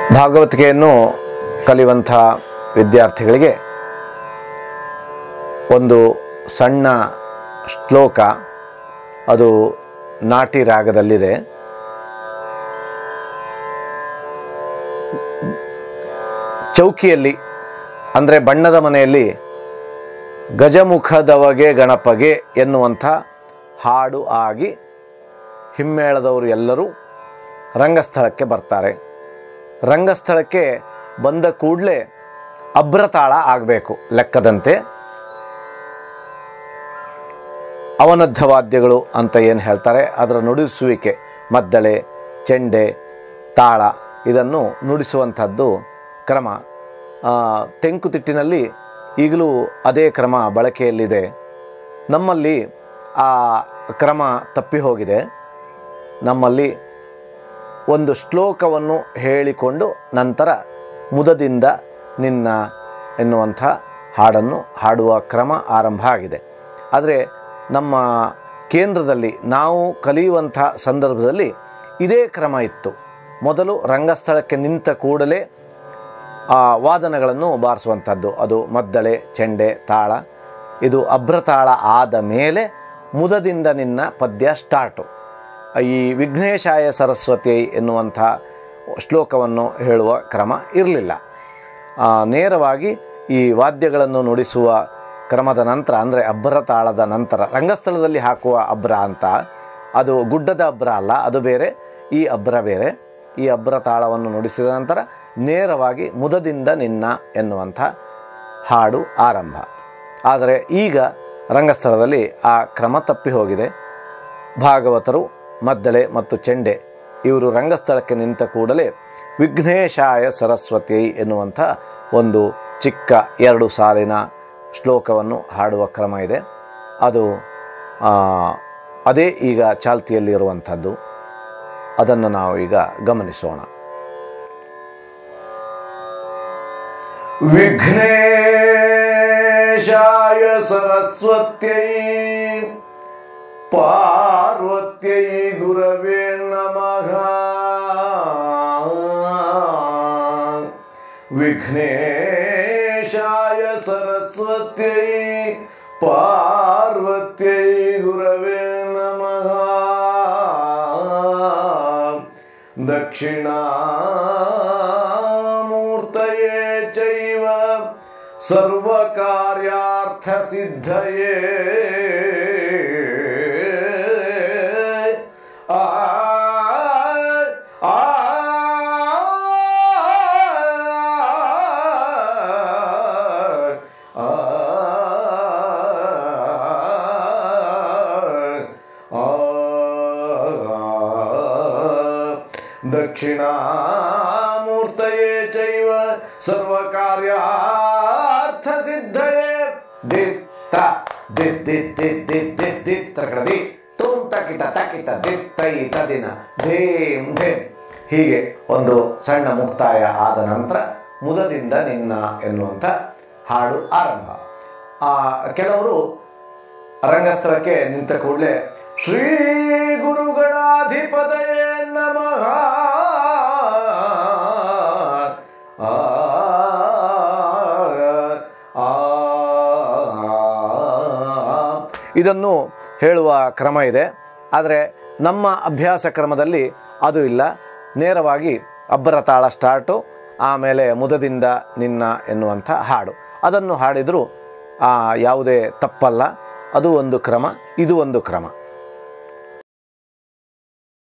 ಭಾಗವತಿಕೆಯನ್ನು ಕಲಿಯುವಂಥ ವಿದ್ಯಾರ್ಥಿಗಳಿಗೆ ಒಂದು ಸಣ್ಣ ಶ್ಲೋಕ ಅದು ನಾಟಿ ರಾಗದಲ್ಲಿದೆ ಚೌಕಿಯಲ್ಲಿ ಅಂದರೆ ಬಣ್ಣದ ಮನೆಯಲ್ಲಿ ಗಜಮುಖದವಗೆ ಗಣಪಗೆ ಎನ್ನುವಂಥ ಹಾಡು ಆಗಿ ಹಿಮ್ಮೇಳದವರು ಎಲ್ಲರೂ ರಂಗಸ್ಥಳಕ್ಕೆ ಬರ್ತಾರೆ ರಂಗಸ್ಥಳಕ್ಕೆ ಬಂದ ಕೂಡಲೇ ಅಭ್ರತಾಳ ಆಗಬೇಕು ಲೆಕ್ಕದಂತೆ ಅವನದ್ಧ ವಾದ್ಯಗಳು ಅಂತ ಏನು ಹೇಳ್ತಾರೆ ಅದರ ನುಡಿಸುವಿಕೆ ಮದ್ದಳೆ ಚೆಂಡೆ ತಾಳ ಇದನ್ನು ನುಡಿಸುವಂಥದ್ದು ಕ್ರಮ ಆ, ತೆಂಕುತಿಟ್ಟಿನಲ್ಲಿ ಈಗಲೂ ಅದೇ ಕ್ರಮ ಬಳಕೆಯಲ್ಲಿದೆ ನಮ್ಮಲ್ಲಿ ಆ ಕ್ರಮ ತಪ್ಪಿ ಹೋಗಿದೆ ನಮ್ಮಲ್ಲಿ ಒಂದು ಶ್ಲೋಕವನ್ನು ಹೇಳಿಕೊಂಡು ನಂತರ ಮುದದಿಂದ ನಿನ್ನ ಎನ್ನುವಂಥ ಹಾಡನ್ನು ಹಾಡುವ ಕ್ರಮ ಆರಂಭ ಆಗಿದೆ ಆದರೆ ನಮ್ಮ ಕೇಂದ್ರದಲ್ಲಿ ನಾವು ಕಲಿಯುವಂಥ ಸಂದರ್ಭದಲ್ಲಿ ಇದೇ ಕ್ರಮ ಇತ್ತು ಮೊದಲು ರಂಗಸ್ಥಳಕ್ಕೆ ನಿಂತ ಕೂಡಲೇ ಆ ವಾದನಗಳನ್ನು ಬಾರಿಸುವಂಥದ್ದು ಅದು ಮದ್ದಳೆ ಚೆಂಡೆ ತಾಳ ಇದು ಅಭ್ರತಾಳ ಆದ ಮೇಲೆ ಮುದದಿಂದ ನಿನ್ನ ಪದ್ಯ ಸ್ಟಾರ್ಟು ಈ ವಿಘ್ನೇಶಾಯ ಸರಸ್ವತಿ ಎನ್ನುವಂಥ ಶ್ಲೋಕವನ್ನು ಹೇಳುವ ಕ್ರಮ ಇರಲಿಲ್ಲ ನೇರವಾಗಿ ಈ ವಾದ್ಯಗಳನ್ನು ನುಡಿಸುವ ಕ್ರಮದ ನಂತರ ಅಂದರೆ ಅಭ್ರ ತಾಳದ ನಂತರ ರಂಗಸ್ಥಳದಲ್ಲಿ ಹಾಕುವ ಅಭ್ರ ಅಂತ ಅದು ಗುಡ್ಡದ ಅಭ್ರ ಅಲ್ಲ ಅದು ಬೇರೆ ಈ ಅಭ್ರ ಬೇರೆ ಈ ಅಭ್ರ ತಾಳವನ್ನು ನುಡಿಸಿದ ನಂತರ ನೇರವಾಗಿ ಮುದದಿಂದ ನಿನ್ನ ಎನ್ನುವಂಥ ಹಾಡು ಆರಂಭ ಆದರೆ ಈಗ ರಂಗಸ್ಥಳದಲ್ಲಿ ಆ ಕ್ರಮ ತಪ್ಪಿ ಹೋಗಿದೆ ಭಾಗವತರು ಮದ್ದಳೆ ಮತ್ತು ಚೆಂಡೆ ಇವರು ರಂಗಸ್ಥಳಕ್ಕೆ ನಿಂತ ಕೂಡಲೇ ವಿಘ್ನೇಶಾಯ ಸರಸ್ವತಿ ಎನ್ನುವಂಥ ಒಂದು ಚಿಕ್ಕ ಎರಡು ಸಾಲಿನ ಶ್ಲೋಕವನ್ನು ಹಾಡುವ ಕ್ರಮ ಇದೆ ಅದು ಆ, ಅದೇ ಈಗ ಚಾಲ್ತಿಯಲ್ಲಿರುವಂಥದ್ದು ಅದನ್ನು ನಾವು ಈಗ ಗಮನಿಸೋಣ ವಿಘ್ನೇಶಾಯ ಸರಸ್ವತ್ಯೈ ಪಾರ್ವತ್ಯೈ ಗುರವೇ ನಮಃ ವಿಘ್ನೇಶಾಯ ಸರಸ್ವತ್ಯೈ ಪಾರ್ವತ್ಯೈ ಗುರವೇ ನಮಃ ದಕ್ಷಿಣಾಮೂರ್ತಯೇ ಚೈವ ಸರ್ವಕಾರ್ಯಾರ್ಥಸಿದ್ಧಯೇ ಆ ಆ ದಕ್ಷಿಣಾಮೂರ್ತಯೇ ಚೈವ ಸರ್ವಕಾರ್ಯಾರ್ಥಸಿದ್ಧಯೇ ದಿತ್ತ ದಿತ್ ದಿತ್ ದಿತ್ ದಿತ್ ದಿತ್ ದಿತ್ ತಕಡದಿ ತುಂ ತಕಿಟ ತಕಿಟ ದಿತ್ತೈ ತದಿನ ಧೇಮ್ ಧೇಮ್ ಹೀಗೆ ಒಂದು ಸಣ್ಣ ಮುಕ್ತಾಯ ಆದ ನಂತರ ಮುದದಿಂದ ನಿನ್ನ ಎನ್ನುವಂಥ ಹಾಡು ಆರಂಭ ಆ, ಕೆಲವರು ರಂಗಸ್ಥಳಕ್ಕೆ ನಿಂತ ಕೂಡಲೇ ಶ್ರೀ ಗುರುಗಣಾಧಿಪತಯೇ ನಮಃ ಆ, ಆ, ಇದನ್ನು ಹೇಳುವ ಕ್ರಮ ಇದೆ ಆದರೆ ನಮ್ಮ ಅಭ್ಯಾಸ ಕ್ರಮದಲ್ಲಿ ಅದು ಇಲ್ಲ ನೇರವಾಗಿ ಅಬ್ಬರ ತಾಳ ಸ್ಟಾರ್ಟು ಆಮೇಲೆ ಮುದದಿಂದ ನಿನ್ನ ಎನ್ನುವಂಥ ಹಾಡು ಅದನ್ನು ಹಾಡಿದರೂ ಆ, ಯಾವುದೇ ತಪ್ಪಲ್ಲ ಅದು ಒಂದು ಕ್ರಮ ಇದು ಒಂದು ಕ್ರಮ